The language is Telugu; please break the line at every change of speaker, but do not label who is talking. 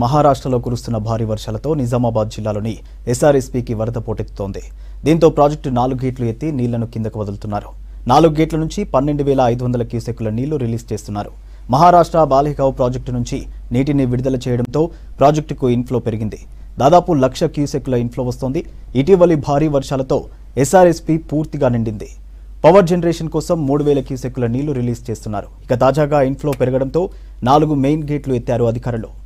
మహారాష్ట్రలో కురుస్తున్న భారీ వర్షాలతో నిజామాబాద్ జిల్లాలోని ఎస్ఆర్ఎస్పీకి వరద పోటెత్తుతోంది దీంతో ప్రాజెక్టు నాలుగు గేట్లు ఎత్తి నీళ్లను కిందకు వదులుతున్నారు నాలుగు గేట్ల నుంచి పన్నెండు వేల ఐదు వందల క్యూసెక్కుల నీళ్లు రిలీజ్ చేస్తున్నారు మహారాష్ట్ర బాలిగావ్ ప్రాజెక్టు నుంచి నీటిని విడుదల చేయడంతో ప్రాజెక్టుకు ఇన్ఫ్లో పెరిగింది దాదాపు లక్ష క్యూసెక్కుల ఇన్ఫ్లో వస్తోంది ఇటీవలి భారీ వర్షాలతో ఎస్ఆర్ఎస్పీ పూర్తిగా నిండింది పవర్ జనరేషన్ కోసం మూడు వేల క్యూసెక్కుల నీళ్లు రిలీజ్ చేస్తున్నారు ఇక తాజాగా ఇన్ఫ్లో పెరగడంతో నాలుగు మెయిన్ గేట్లు ఎత్తారు అధికారులు